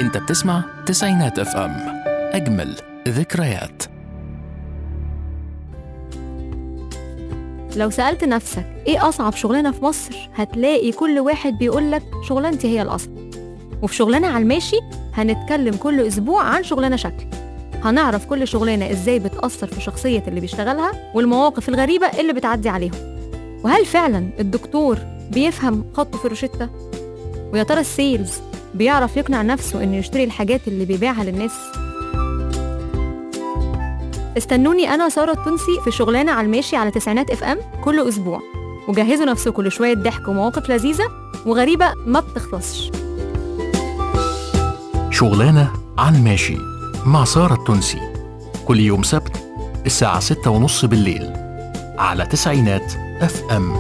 انت بتسمع تسعينات اف ام اجمل ذكريات لو سألت نفسك إيه أصعب شغلانة في مصر هتلاقي كل واحد بيقولك شغلانتي هي الأصعب وفي شغلانة على الماشي هنتكلم كل أسبوع عن شغلانة شكل هنعرف كل شغلانة إزاي بتأثر في شخصية اللي بيشتغلها والمواقف الغريبة اللي بتعدي عليهم وهل فعلا الدكتور بيفهم خطه في الروشتة؟ ويا ترى السيلز بيعرف يقنع نفسه إنه يشتري الحاجات اللي بيبيعها للناس؟ استنوني انا ساره التونسي في شغلانه على الماشي على تسعينات اف ام كل اسبوع وجهزوا نفسكم لشويه ضحك ومواقف لذيذه وغريبه ما بتخلصش شغلانة على الماشي مع سارة التونسي كل يوم سبت الساعة ستة ونص بالليل على تسعينات اف ام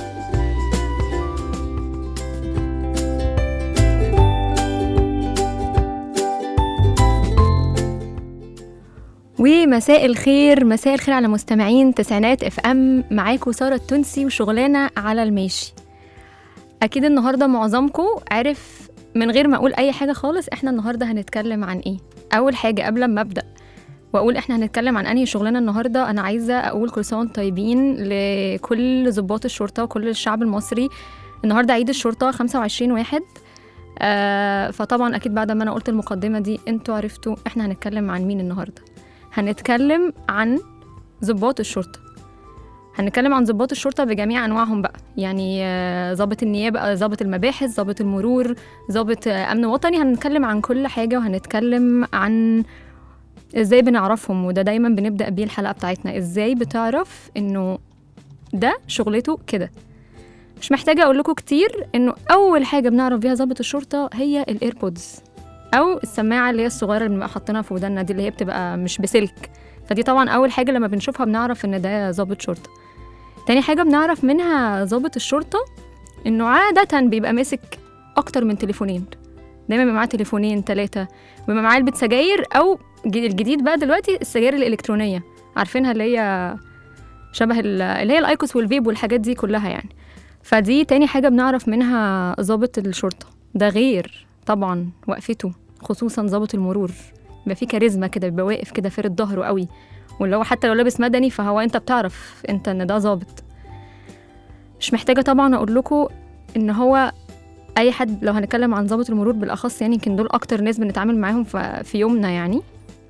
ومساء الخير مساء الخير على مستمعين تسعينات اف ام معاكم ساره التونسي وشغلانه على الماشي اكيد النهارده معظمكم عرف من غير ما اقول اي حاجه خالص احنا النهارده هنتكلم عن ايه اول حاجه قبل ما ابدا واقول احنا هنتكلم عن انهي شغلانه النهارده انا عايزه اقول كل سنه وانتم طيبين لكل ضباط الشرطه وكل الشعب المصري النهارده عيد الشرطه 25 واحد آه فطبعا اكيد بعد ما انا قلت المقدمه دي انتوا عرفتوا احنا هنتكلم عن مين النهارده هنتكلم عن ضباط الشرطه هنتكلم عن ضباط الشرطه بجميع انواعهم بقى يعني آه، ضابط النيابه ضابط المباحث ضابط المرور ضابط آه، امن وطني هنتكلم عن كل حاجه وهنتكلم عن ازاي بنعرفهم وده دايما بنبدا بيه الحلقه بتاعتنا ازاي بتعرف انه ده شغلته كده مش محتاجه اقول لكم كتير انه اول حاجه بنعرف بيها ضابط الشرطه هي الايربودز او السماعه اللي هي الصغيره اللي بنبقى حاطينها في ودنا دي اللي هي بتبقى مش بسلك فدي طبعا اول حاجه لما بنشوفها بنعرف ان ده ضابط شرطه تاني حاجه بنعرف منها ضابط الشرطه انه عاده بيبقى ماسك اكتر من تليفونين دايما بيبقى معاه تليفونين ثلاثه بيبقى معاه علبه سجاير او ج- الجديد بقى دلوقتي السجاير الالكترونيه عارفينها اللي هي شبه ال- اللي هي الايكوس والفيب والحاجات دي كلها يعني فدي تاني حاجه بنعرف منها ضابط الشرطه ده غير طبعا وقفته خصوصا ضابط المرور بيبقى فيه كاريزما كده بيبقى واقف كده فارد ظهره قوي واللي هو حتى لو لابس مدني فهو انت بتعرف انت ان ده ظابط مش محتاجه طبعا اقول لكم ان هو اي حد لو هنتكلم عن ضابط المرور بالاخص يعني يمكن دول اكتر ناس بنتعامل معاهم ف- في يومنا يعني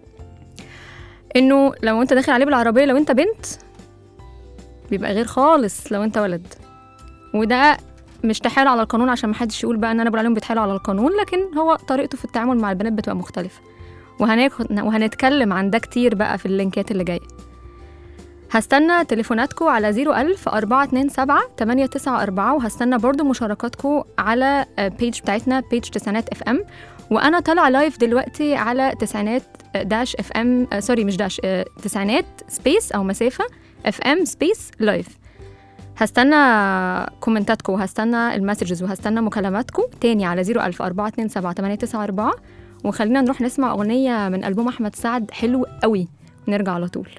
انه لو انت داخل عليه بالعربيه لو انت بنت بيبقى غير خالص لو انت ولد وده مش تحايل على القانون عشان محدش يقول بقى ان انا بقول عليهم بيتحايلوا على القانون لكن هو طريقته في التعامل مع البنات بتبقى مختلفه وهناخد وهنتكلم عن ده كتير بقى في اللينكات اللي جايه هستنى تليفوناتكم على 01000 427 894 وهستنى برضو مشاركاتكم على بيج بتاعتنا بيج تسعينات اف ام وانا طالعه لايف دلوقتي على تسعينات داش اف ام سوري مش داش آه، تسعينات سبيس او مسافه اف ام سبيس لايف هستنى كومنتاتكم وهستنى المسجز وهستنى مكالماتكم تاني على 01000 427 894 وخلينا نروح نسمع أغنية من ألبوم أحمد سعد حلو قوي نرجع على طول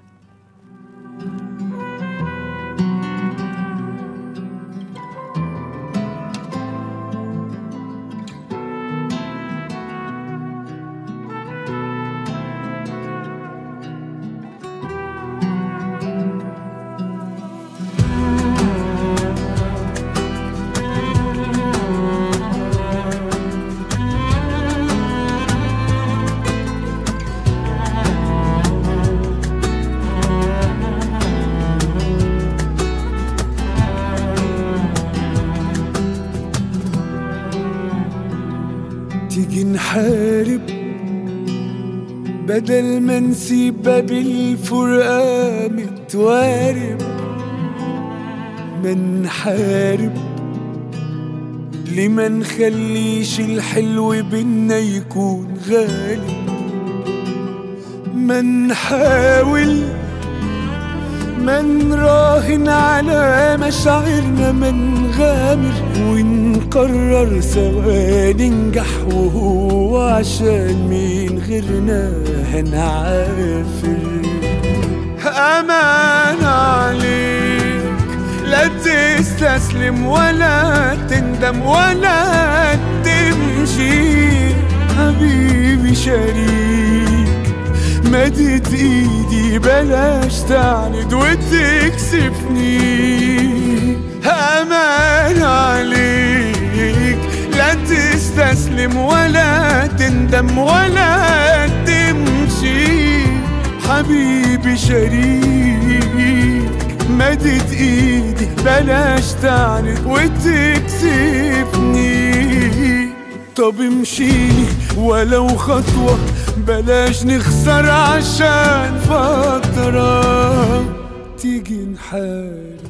تيجي نحارب بدل ما نسيب باب الفرقة متوارب ما نحارب ليه ما نخليش الحلو بينا يكون غالب ما نحاول ما نراهن على مشاعرنا ما نغامر ونقرر سوا ننجح وهو عشان مين غيرنا هنعافر أمان عليك لا تستسلم ولا تندم ولا تمشي حبيبي حبيبي شريك مدت ايدي بلاش تعند وتكسفني امان عليك لا تستسلم ولا تندم ولا تمشي حبيبي شريك مدت ايدي بلاش تعند وتكسفني طب امشيلي ولو خطوة بلاش نخسر عشان فترة تيجي نحارب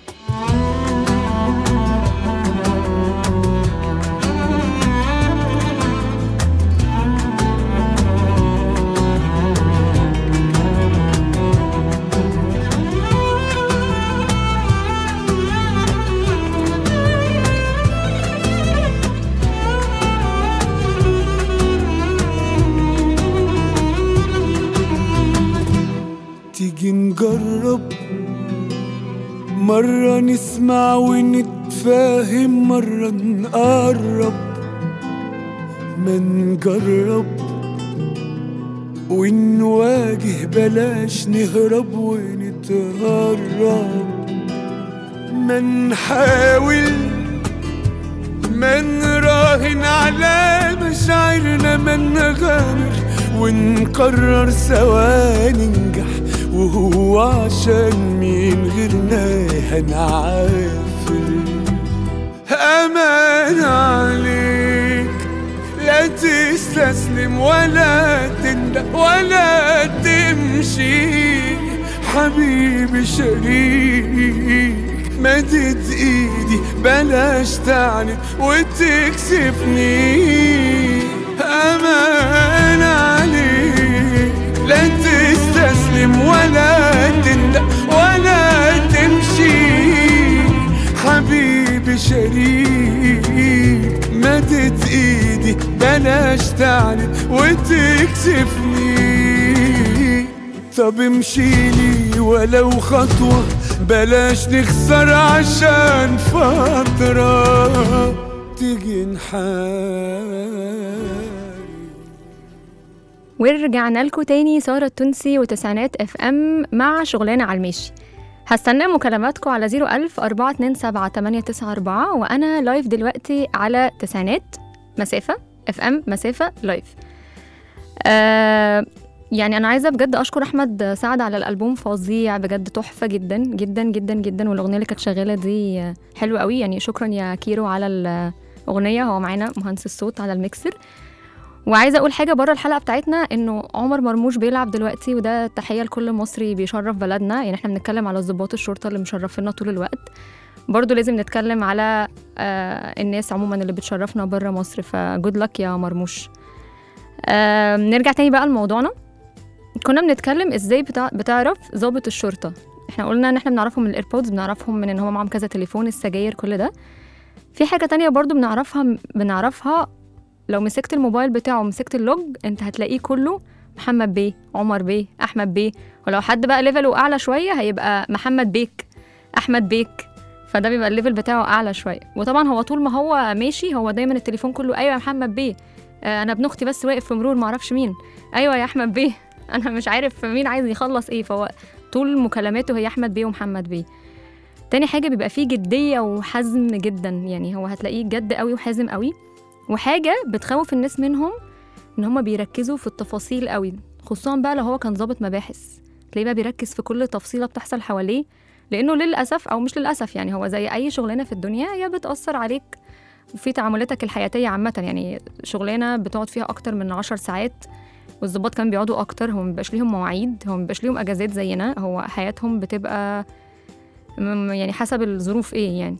تيجي نجرب مرة نسمع ونتفاهم مرة نقرب ما نجرب ونواجه بلاش نهرب ونتهرب ما نحاول ما نراهن على مشاعرنا ما نغامر ونقرر سوا ننجح وهو عشان مين غيرنا هنعافر أمان عليك لا تستسلم ولا تندم ولا تمشي حبيبي شريك مدد ايدي بلاش تعند وتكسفني امان عليك لا تستسلم ولا تندم ولا تمشي حبيبي شريك مدد ايدي بلاش تعند وتكسفني طب امشيلي ولو خطوة بلاش نخسر عشان فترة تيجي نحارب ورجعنا لكم تاني سارة التونسي وتسعينات اف ام مع شغلانة على المشي هستنى مكالماتكم على 01000 427 894 وانا لايف دلوقتي على تسعينات مسافة اف ام مسافة لايف آه يعني انا عايزه بجد اشكر احمد سعد على الالبوم فظيع بجد تحفه جدا جدا جدا جدا والاغنيه اللي كانت شغاله دي آه، حلوه قوي يعني شكرا يا كيرو على الاغنيه هو معانا مهندس الصوت على الميكسر وعايزه اقول حاجه بره الحلقه بتاعتنا انه عمر مرموش بيلعب دلوقتي وده تحيه لكل مصري بيشرف بلدنا يعني احنا بنتكلم على ضباط الشرطه اللي مشرفينا طول الوقت برضو لازم نتكلم على آه الناس عموما اللي بتشرفنا بره مصر فجود لك يا مرموش آه نرجع تاني بقى لموضوعنا كنا بنتكلم ازاي بتع... بتعرف ضابط الشرطه احنا قلنا ان احنا بنعرفهم من الايربودز بنعرفهم من ان هم معاهم كذا تليفون السجاير كل ده في حاجه تانية برضو بنعرفها بنعرفها لو مسكت الموبايل بتاعه ومسكت اللوج انت هتلاقيه كله محمد بيه عمر بيه احمد بيه ولو حد بقى ليفله اعلى شويه هيبقى محمد بيك احمد بيك فده بيبقى الليفل بتاعه اعلى شويه وطبعا هو طول ما هو ماشي هو دايما التليفون كله ايوه يا محمد بيه آه، انا ابن اختي بس واقف في مرور معرفش مين ايوه يا احمد بيه انا مش عارف مين عايز يخلص ايه فهو طول مكالماته هي احمد بيه ومحمد بيه تاني حاجه بيبقى فيه جديه وحزم جدا يعني هو هتلاقيه جد قوي وحازم قوي وحاجه بتخوف الناس منهم ان هم بيركزوا في التفاصيل قوي خصوصا بقى لو هو كان ضابط مباحث تلاقيه بقى بيركز في كل تفصيله بتحصل حواليه لانه للاسف او مش للاسف يعني هو زي اي شغلانه في الدنيا هي بتاثر عليك وفي تعاملاتك الحياتيه عامه يعني شغلانه بتقعد فيها اكتر من عشر ساعات والظباط كمان بيقعدوا اكتر هم مبيبقاش ليهم مواعيد هم مبيبقاش ليهم اجازات زينا هو حياتهم بتبقى م- يعني حسب الظروف ايه يعني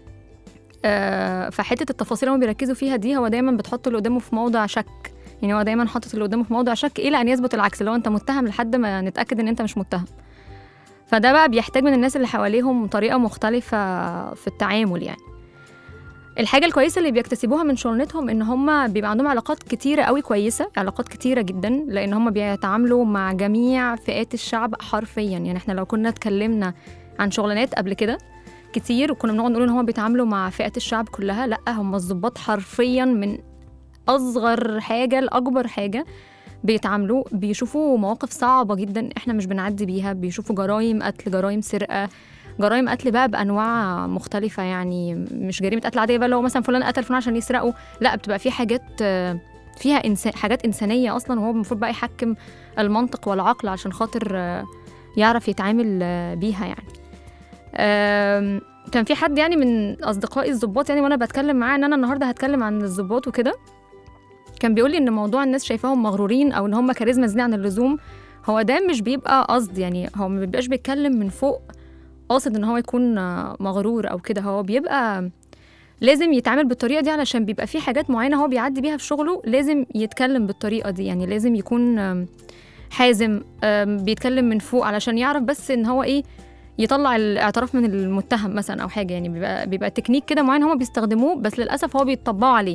آه فحته التفاصيل اللي هم بيركزوا فيها دي هو دايما بتحط اللي قدامه في موضع شك يعني هو دايما حاطط اللي قدامه في موضع شك الى ان يثبت العكس اللي هو انت متهم لحد ما نتاكد ان انت مش متهم فده بقى بيحتاج من الناس اللي حواليهم طريقه مختلفه في التعامل يعني الحاجه الكويسه اللي بيكتسبوها من شغلانتهم ان هم بيبقى عندهم علاقات كتيره قوي كويسه علاقات كتيره جدا لان هم بيتعاملوا مع جميع فئات الشعب حرفيا يعني احنا لو كنا اتكلمنا عن شغلانات قبل كده كتير وكنا بنقعد نقول ان هم بيتعاملوا مع فئات الشعب كلها لا هم الضباط حرفيا من اصغر حاجه لاكبر حاجه بيتعاملوا بيشوفوا مواقف صعبه جدا احنا مش بنعدي بيها بيشوفوا جرائم قتل جرائم سرقه جرائم قتل بقى بانواع مختلفه يعني مش جريمه قتل عاديه بقى لو مثلا فلان قتل فلان عشان يسرقه لا بتبقى في حاجات آه، فيها إنسان حاجات انسانيه اصلا وهو المفروض بقى يحكم المنطق والعقل عشان خاطر آه، يعرف يتعامل آه، بيها يعني آم، كان في حد يعني من اصدقائي الضباط يعني وانا بتكلم معاه ان انا النهارده هتكلم عن الضباط وكده كان بيقول لي ان موضوع الناس شايفاهم مغرورين او ان هم كاريزما زياده عن اللزوم هو ده مش بيبقى قصد يعني هو ما بيبقاش بيتكلم من فوق قاصد ان هو يكون آه، مغرور او كده هو بيبقى لازم يتعامل بالطريقه دي علشان بيبقى في حاجات معينه هو بيعدي بيها في شغله لازم يتكلم بالطريقه دي يعني لازم يكون آم، حازم آم، بيتكلم من فوق علشان يعرف بس ان هو ايه يطلع الاعتراف من المتهم مثلا او حاجه يعني بيبقى بيبقى تكنيك كده معين هما بيستخدموه بس للاسف هو بيطبقوا عليه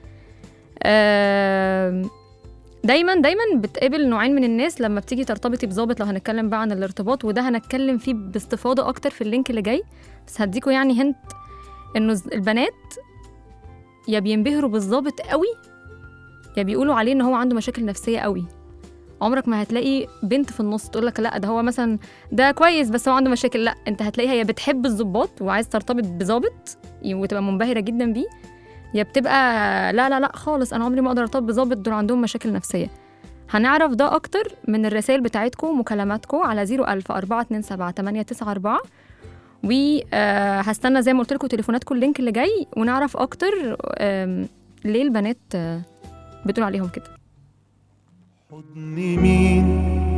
آم، دايما دايما بتقابل نوعين من الناس لما بتيجي ترتبطي بظابط لو هنتكلم بقى عن الارتباط وده هنتكلم فيه باستفاضه اكتر في اللينك اللي جاي بس هديكوا يعني هنت انه ز- البنات يا بينبهروا بالظابط قوي يا بيقولوا عليه ان هو عنده مشاكل نفسيه قوي عمرك ما هتلاقي بنت في النص تقول لك لا ده هو مثلا ده كويس بس هو عنده مشاكل لا انت هتلاقيها يا بتحب الظباط وعايز ترتبط بظابط وتبقى منبهره جدا بيه يا بتبقى لا لا لا خالص انا عمري ما اقدر ارتبط بظابط دول عندهم مشاكل نفسيه هنعرف ده اكتر من الرسائل بتاعتكم ومكالماتكم على 01000 427 894 وهستنى زي ما قلت لكم تليفوناتكم اللينك اللي جاي ونعرف اكتر آم، ليه البنات آه، بتقول عليهم كده حضن مين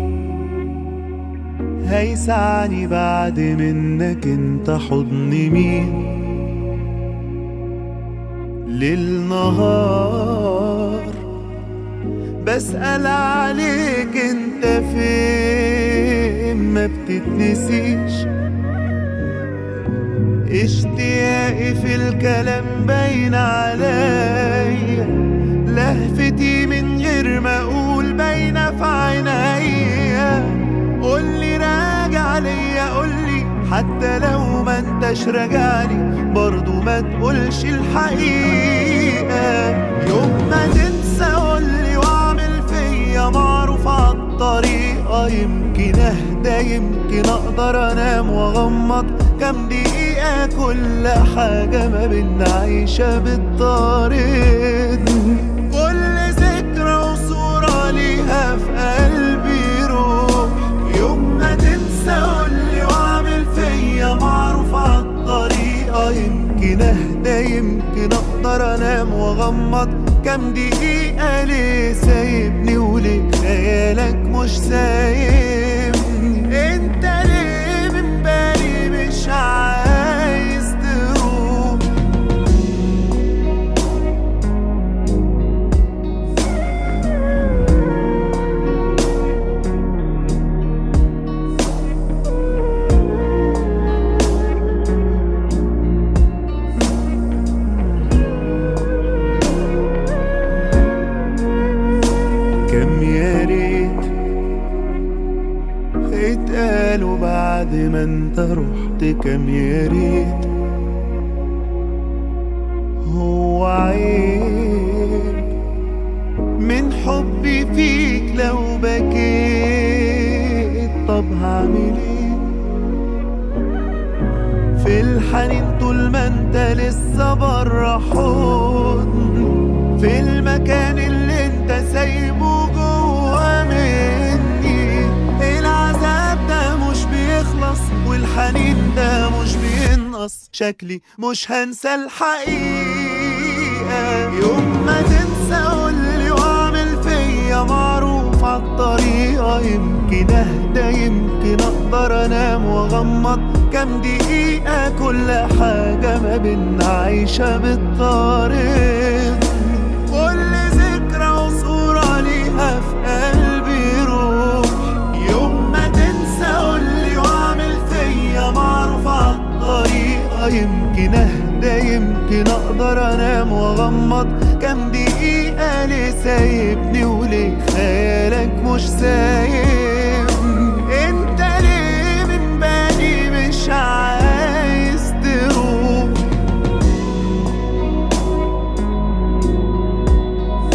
هيسعني بعد منك انت حضن مين للنهار بسأل عليك انت فين ما بتتنسيش اشتياقي في الكلام باين عليا لهفتي من غير ما اقول باينه في عينيا قولي راجع ليا قولي حتى لو ما انتش راجعلي برضو ما تقولش الحقيقه يوم ما تنسى قولي واعمل فيا معروف عالطريقه يمكن اهدى يمكن اقدر انام واغمض كام دقيقه كل حاجه ما بينا عايشه بالطريق كل ذكرى وصورة ليها في قلبي روح يوم ما تنسى قولي واعمل فيا معروف عالطريقة يمكن اهدى يمكن اقدر انام واغمض كام دقيقة ليه سايبني وليه خيالك مش سايبني انت ليه من بالي مش عايز تروح كم يا ريت اتقالوا بعد ما انت رحت كم يا ريت هو عيب من حبي فيك لو بكيت طب هعمل ايه في الحنين طول ما انت لسه بره حضن في المكان اللي انت سايبه جوا مني العذاب ده مش بيخلص والحنين ده مش بينقص شكلي مش هنسى الحقيقة يوم ما تنسى قولي واعمل فيا معروف عالطريقة يمكن اهدى يمكن اقدر انام واغمض كام دقيقة كل حاجة ما بينا عايشة بالطريق كل ذكرى وصورة ليها في قلبي روح يوم ما تنسى قولي واعمل فيا معروف عالطريقة يمكن اهدى يمكن اقدر انام واغمض كام دقيقة ليه سايبني وليه خيالك مش سايبني انت ليه من بالي مش عايز تروح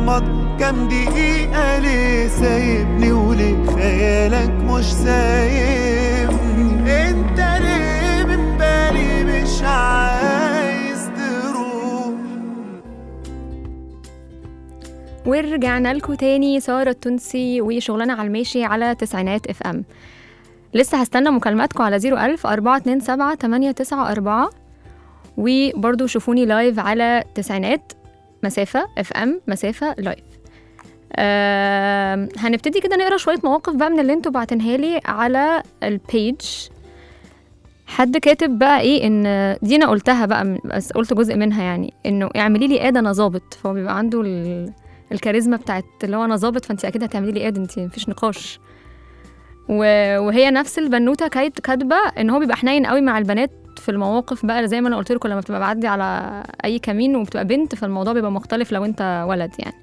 مغمض كام دقيقة ليه سايبني وليه خيالك مش سايبني انت ليه من بالي مش عايز تروح ورجعنا لكم تاني سارة التونسي وشغلنا على الماشي على تسعينات اف ام لسه هستنى مكالماتكم على 01000 427 894 وبرضو شوفوني لايف على تسعينات مسافة اف ام مسافة لايف آه هنبتدي كده نقرا شوية مواقف بقى من اللي انتوا بعتنها لي على البيج حد كاتب بقى ايه ان دي انا قلتها بقى بس قلت جزء منها يعني انه اعملي لي اد انا ظابط فهو بيبقى عنده ال... الكاريزما بتاعت اللي هو انا ظابط فانت اكيد هتعملي لي اد انت مفيش نقاش و... وهي نفس البنوته كانت كاتبه ان هو بيبقى حنين قوي مع البنات في المواقف بقى زي ما انا قلت لكم لما بتبقى بعدي على اي كمين وبتبقى بنت فالموضوع بيبقى مختلف لو انت ولد يعني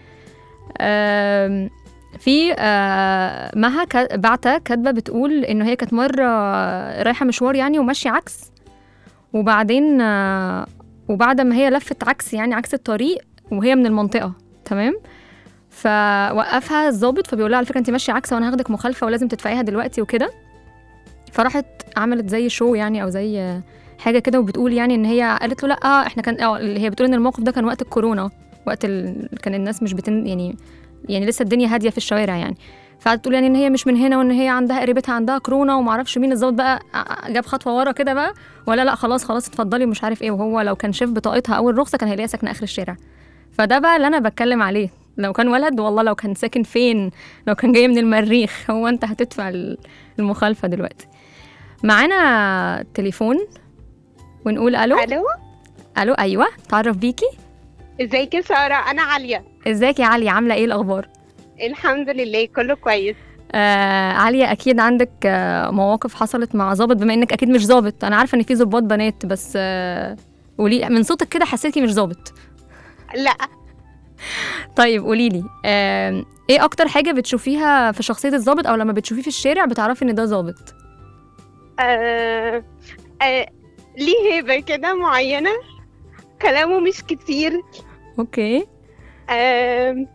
آم، في آه، مها كا- بعتة كاتبة بتقول إنه هي كانت مرة رايحة مشوار يعني وماشية عكس وبعدين آه، وبعد ما هي لفت عكس يعني عكس الطريق وهي من المنطقة تمام فوقفها الظابط فبيقول لها على فكرة أنت ماشية عكس وأنا هاخدك مخالفة ولازم تدفعيها دلوقتي وكده فراحت عملت زي شو يعني أو زي آه، حاجة كده وبتقول يعني إن هي قالت له لأ إحنا كان اه هي بتقول إن الموقف ده كان وقت الكورونا وقت ال... كان الناس مش بتن يعني يعني لسه الدنيا هاديه في الشوارع يعني فقعدت تقول يعني ان هي مش من هنا وان هي عندها قريبتها عندها كورونا وما اعرفش مين الظابط بقى ع- جاب خطوه ورا كده بقى ولا لا خلاص خلاص اتفضلي ومش عارف ايه وهو لو كان شاف بطاقتها او الرخصه كان هيلاقيها ساكنه اخر الشارع فده بقى اللي انا بتكلم عليه لو كان ولد والله لو كان ساكن فين لو كان جاي من المريخ هو انت هتدفع ال- المخالفه دلوقتي معانا تليفون ونقول الو الو الو ايوه تعرف بيكي ازيك يا ساره انا عليا ازيك يا علي عامله ايه الاخبار الحمد لله كله كويس آه عليا اكيد عندك آه مواقف حصلت مع ظابط بما انك اكيد مش ظابط انا عارفه ان في ظباط بنات بس آه قولي من صوتك كده حسيتي مش ظابط لا طيب قولي لي آه ايه اكتر حاجه بتشوفيها في شخصيه الظابط او لما بتشوفيه في الشارع بتعرفي ان ده ظابط آه آه ليه هيبه كده معينه كلامه مش كتير اوكي آه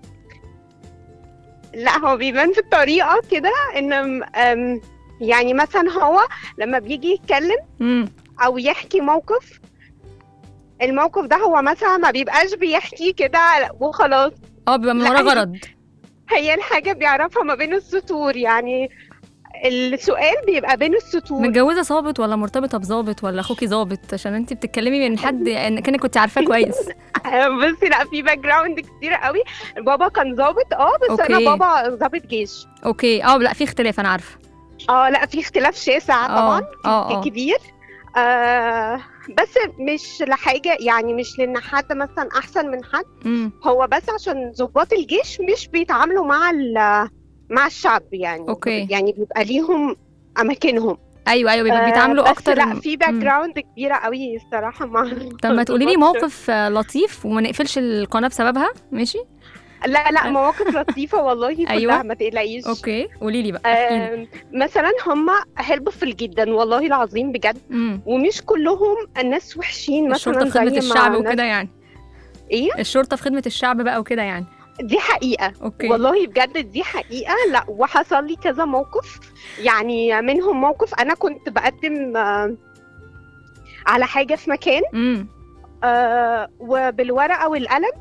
لا هو بيبان في الطريقه كده ان آم، يعني مثلا هو لما بيجي يتكلم امم او يحكي موقف الموقف ده هو مثلا ما بيبقاش بيحكي كده وخلاص اه بيبقى من لا، ورا هي- غرض هي الحاجة بيعرفها ما بين السطور يعني السؤال بيبقى بين السطور متجوزه ظابط ولا مرتبطه بظابط ولا اخوكي ظابط عشان انت بتتكلمي من حد يعني كانك كنت عارفاه كويس بصي لا في باك جراوند كتير قوي بابا كان ظابط اه بس أوكي. انا بابا ظابط جيش اوكي اه لا في اختلاف انا عارفه اه لا في اختلاف شاسع طبعا اه اه اه كبير آه بس مش لحاجة يعني مش لأن حد مثلا أحسن من حد امم هو بس عشان ضباط الجيش مش بيتعاملوا مع ال- مع الشعب يعني أوكي. يعني بيبقى ليهم أماكنهم ايوه ايوه بيبقى آه، بيتعاملوا بس اكتر لا في باك مم. جراوند كبيره قوي الصراحه مع طب ما تقولي لي الضباط. موقف آه، لطيف وما نقفلش القناه بسببها ماشي لا لا مواقف لطيفه والله كلها أيوة. ما تقلقيش اوكي قولي لي بقى احكي لي آم، مثلا هم هيلبفل جدا والله العظيم بجد امم ومش كلهم ناس وحشين الشرطه مثلا في خدمه زي الشعب ما وكده يعني ايه الشرطه في خدمه الشعب بقى وكده يعني دي حقيقه اوكي والله بجد دي حقيقه لا وحصل لي كذا موقف يعني منهم موقف انا كنت بقدم آه، على حاجه في مكان امم آه وبالورقه والقلم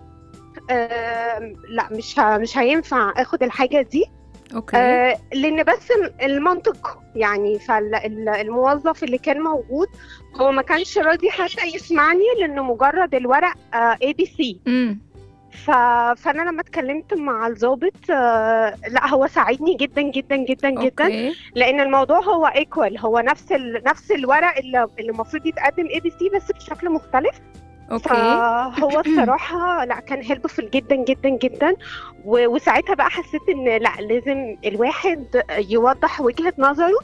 آه لا مش ه- مش هينفع اخد الحاجه دي اوكي آه لان بس المنطق يعني فالموظف اللي كان موجود هو ما كانش راضي حتى يسمعني لانه مجرد الورق اي بي سي امم فانا لما اتكلمت مع الضابط آه لا هو ساعدني جدا جدا جدا جدا اوكي لان الموضوع هو ايكوال هو نفس ال... نفس الورق اللي اللي المفروض يتقدم اي بي سي بس بشكل مختلف اوكي فهو الصراحة لا كان هيلبفل جدا جدا جدا و- وساعتها بقى حسيت ان لا لازم الواحد يوضح وجهة نظره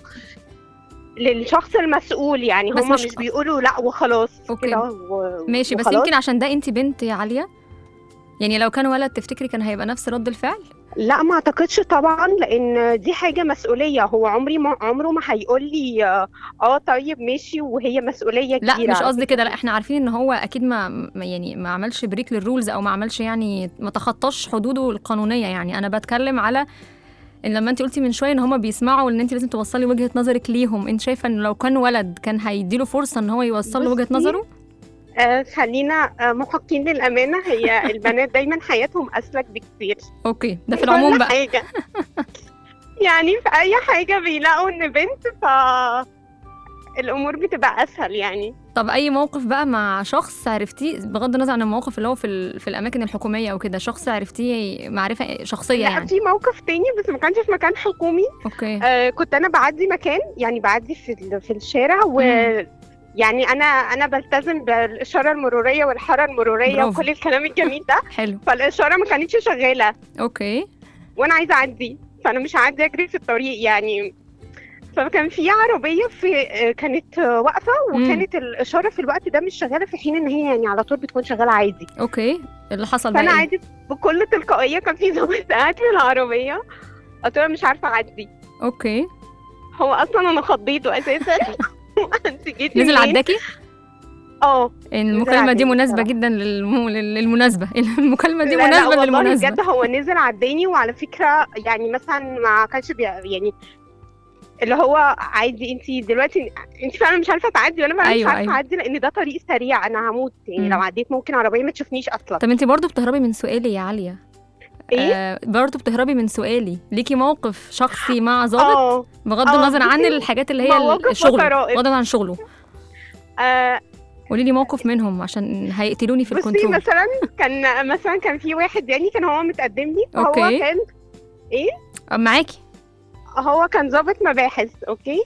للشخص المسؤول يعني بس هم مش- مش, بيقولوا لا وخلاص أوكي. كده و... ماشي بس وخلاص. يمكن عشان ده انت بنت يا عاليه يعني لو كان ولد تفتكري كان هيبقى نفس رد الفعل لا ما اعتقدش طبعا لان دي حاجه مسؤوليه هو عمري ما عمره ما هيقول لي اه آه، طيب ماشي وهي مسؤوليه لا كبيره مش قصدي كده لا احنا عارفين ان هو اكيد ما ما- يعني ما عملش بريك للرولز او ما عملش يعني ما تخطاش حدوده القانونيه يعني انا بتكلم على ان لما انت قلتي من شويه ان هما بيسمعوا ان انت لازم توصلي وجهه نظرك ليهم انت شايفه ان لو كان ولد كان هيديله فرصه ان هو يوصل له وجهه بصي، نظره آه خلينا آه محقين للامانه هي البنات دايما حياتهم اسلك بكتير اوكي ده في كل العموم بقى حاجة. يعني في اي حاجه بيلاقوا ان بنت ف الامور بتبقى اسهل يعني طب اي موقف بقى مع شخص عرفتيه بغض النظر عن المواقف اللي هو في ال- في الاماكن الحكوميه او كده شخص عرفتيه معرفه شخصيه لا يعني في موقف تاني بس ما كانش في مكان حكومي اوكي آه كنت انا بعدي مكان يعني بعدي في ال- في الشارع و مم. يعني انا انا بلتزم بالاشاره المروريه والحاره المروريه برافو. وكل الكلام الجميل ده حلو فالاشاره ما كانتش شغاله اوكي وانا عايزه اعدي فانا مش هعدي اجري في الطريق يعني فكان في عربيه في آه، كانت آه، واقفه وكانت الاشاره في الوقت ده مش شغاله في حين ان هي يعني على طول بتكون شغاله عادي اوكي اللي حصل بقى فانا إيه؟ عادي بكل تلقائيه كان في ضابط قاعد في العربيه قلت له مش عارفه اعدي اوكي هو اصلا انا خضيته اساسا انت جيتي نزل منين؟ عداكي اه المكالمه دي عداني مناسبه بصراحة. جدا للم... لل- للمناسبه المكالمه دي لا لا مناسبه والله للمناسبه بجد هو نزل عداني وعلى فكره يعني مثلا ما كانش بي يعني اللي هو عادي انت دلوقتي انت فعلا مش عارفه تعدي وانا فعلا أيوة، مش عارفه أيوة. اعدي لان ده طريق سريع انا هموت يعني مم. لو عديت ممكن عربيه ما تشوفنيش اصلا طب انت برضو بتهربي من سؤالي يا عاليه ايه آه برضو بتهربي من سؤالي ليكي موقف شخصي مع ضابط اه بغض آه، النظر عن بصي، الحاجات اللي هي مواقف الشغل وطرائف. بغض النظر عن شغله آه، قولي لي موقف منهم عشان هيقتلوني في بصي الكنترول مثلا كان مثلا كان في واحد يعني كان هو متقدم لي هو أوكي. كان آه، معاكي هو كان ضابط مباحث اوكي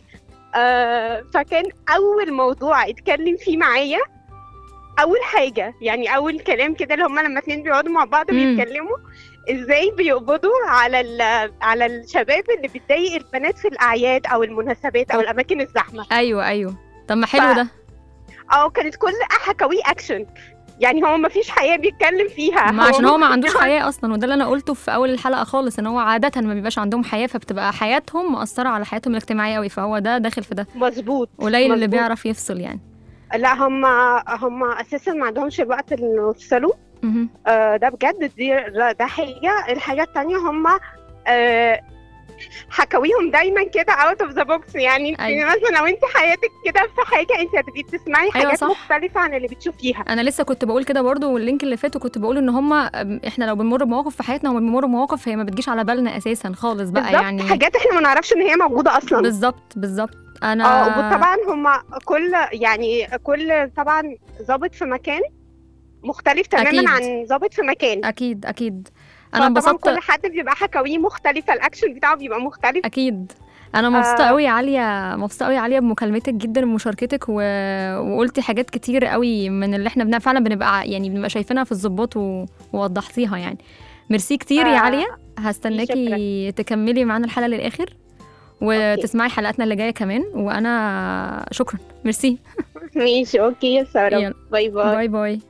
آه فكان اول موضوع اتكلم فيه معايا اول حاجه يعني اول كلام كده اللي هما لما اتنين بيقعدوا مع بعض مم. بيتكلموا ازاي بيقبضوا على ال- على الشباب اللي بتضايق البنات في الاعياد او المناسبات او الاماكن الزحمه ايوه ايوه طب ما حلو ف- ده او كانت كل حكاويه اكشن يعني هو ما فيش حياه بيتكلم فيها ما عشان هو ما عندوش ممكن- حياه اصلا وده اللي انا قلته في اول الحلقه خالص ان هو عاده ما بيبقاش عندهم حياه فبتبقى حياتهم مؤثره على حياتهم الاجتماعيه قوي فهو ده داخل في ده مظبوط قليل اللي مظبوط. بيعرف يفصل يعني لا هم هم اساسا ما عندهمش الوقت اللي يفصلوا مهم. آه، ده بجد دي ده حاجة الحاجة التانية هم آه، حكاويهم دايما كده اوت اوف ذا بوكس يعني انت أيوة. مثلا لو انت حياتك كده في حاجة انت هتبقي بتسمعي أيوة حاجات صح. مختلفة عن اللي بتشوفيها انا لسه كنت بقول كده برضو واللينك اللي فات وكنت بقول ان هم احنا لو بنمر بمواقف في حياتنا هم بيمروا بمواقف هي ما بتجيش على بالنا اساسا خالص بقى بالظبط يعني حاجات احنا ما نعرفش ان هي موجودة اصلا بالظبط بالظبط انا اه وطبعا هم كل يعني كل طبعا ضابط في مكان مختلف تماما أكيد. عن ضابط في مكان اكيد اكيد انا فطبعا انبسطت كل حد بيبقى حكاويه مختلفة الاكشن بتاعه بيبقى مختلف اكيد انا مبسوطه آه. قوي يا عاليه مبسوطه قوي يا عاليه بمكالمتك جدا ومشاركتك و... وقلتي حاجات كتير قوي من اللي احنا بنا فعلا بنبقى ع- يعني بنبقى شايفينها في الظباط و... ووضحتيها يعني ميرسي كتير يا آه. عاليه هستناكي تكملي معانا الحلقه للاخر وتسمعي حلقاتنا اللي جايه كمان وانا شكرا ميرسي ماشي اوكي يا سارة يلا. باي باي باي باي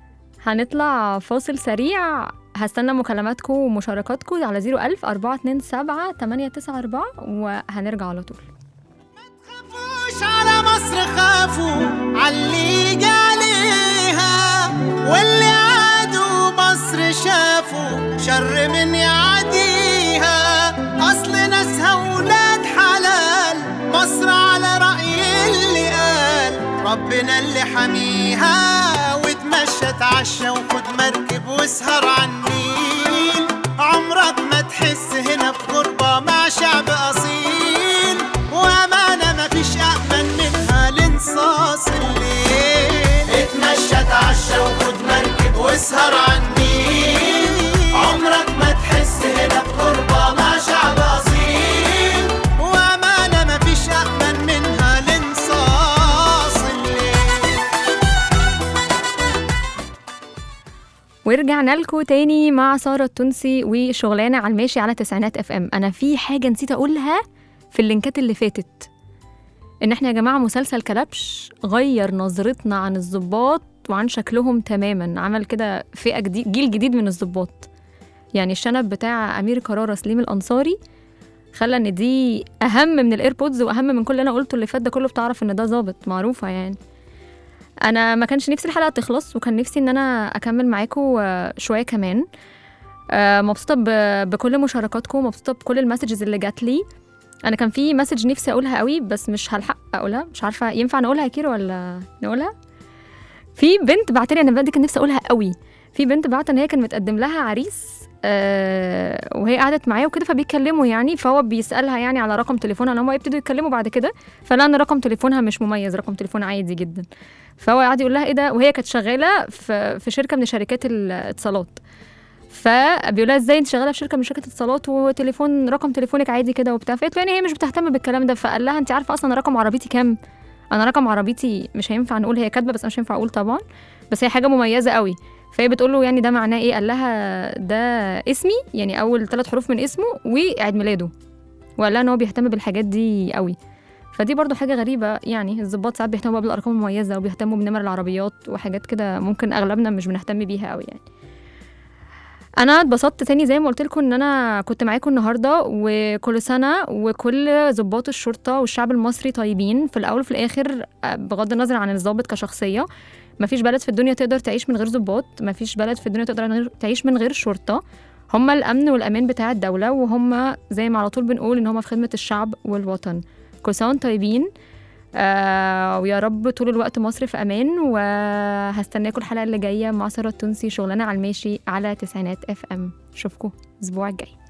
هنطلع فاصل سريع هستنى مكالماتكم ومشاركاتكم على 01000 427 894 وهنرجع على طول خافوش على مصر خافوا عاللي جه عليها واللي عادوا مصر شافوا شر من يعديها اصل ناسها ولاد حلال مصر على رأي اللي قال ربنا اللي حميها وتمشى اتعشى وخد مركب واسهر على النيل عمرك ما تحس هنا بغربة مع شعب أصيل وأمانة مفيش أأمن منها لانصاص الليل اتمشى اتعشى وخد مركب واسهر على النيل عمرك ما تحس هنا بغربة مع شعب أصيل وأمانة مفيش أأمن منها لانصاص الليل ورجعنا لكم تاني مع سارة التونسي وشغلانة على الماشي على تسعينات اف ام انا في حاجة نسيت اقولها في اللينكات اللي فاتت ان احنا يا جماعة مسلسل كلبش غير نظرتنا عن الضباط وعن شكلهم تماما عمل كده فئة جديد جيل جديد من الضباط يعني الشنب بتاع امير كرارة سليم الانصاري خلى ان دي اهم من الايربودز واهم من كل اللي انا قلته اللي فات ده كله بتعرف ان ده ظابط معروفه يعني انا ما كانش نفسي الحلقه تخلص وكان نفسي ان انا اكمل معاكم آه، شويه كمان آه، مبسوطه ب- بكل مشاركاتكم مبسوطه بكل المسجز اللي جات لي انا كان في مسج نفسي اقولها قوي بس مش هلحق اقولها مش عارفه ينفع نقولها يا كيرو ولا نقولها في بنت بعتلي انا بجد كان نفسي اقولها قوي في بنت بعت ان هي كان متقدم لها عريس آه وهي قعدت معاه وكده فبيتكلموا يعني فهو بيسالها يعني على رقم تليفونها ان هم يبتدوا يتكلموا بعد كده فلقى ان رقم تليفونها مش مميز رقم تليفون عادي جدا فهو قعد يقول لها ايه ده وهي كانت شغاله في في شركه من شركات الاتصالات فبيقول لها ازاي انت شغاله في شركه من شركات اتصالات وتليفون رقم تليفونك عادي كده وبتاع فقالت له يعني هي مش بتهتم بالكلام ده فقال لها انت عارفه اصلا رقم عربيتي كام انا رقم عربيتي مش هينفع نقول هي كاتبه بس أنا مش هينفع اقول طبعا بس هي حاجه مميزه قوي فهي بتقول له يعني ده معناه ايه قال لها ده اسمي يعني اول ثلاث حروف من اسمه وعيد ميلاده وقال لها ان هو بيهتم بالحاجات دي قوي فدي برضو حاجة غريبة يعني الضباط ساعات بيهتموا بقى بالأرقام المميزة وبيهتموا بنمر العربيات وحاجات كده ممكن أغلبنا مش بنهتم بيها قوي يعني انا اتبسطت تاني زي ما قلت لكم ان انا كنت معاكم النهارده وكل سنه وكل ضباط الشرطه والشعب المصري طيبين في الاول وفي الاخر آه، بغض النظر عن الضابط كشخصيه مفيش بلد في الدنيا تقدر تعيش من غير ضباط مفيش بلد في الدنيا تقدر من غير- تعيش من غير شرطه هم الامن والامان بتاع الدوله وهم زي ما على طول بنقول ان هم في خدمه الشعب والوطن كل سنه وانتم طيبين آه ويا رب طول الوقت مصر في امان وهستناكم الحلقه اللي جايه مع ساره التونسي شغلانه على الماشي على تسعينات اف ام اشوفكم الاسبوع الجاي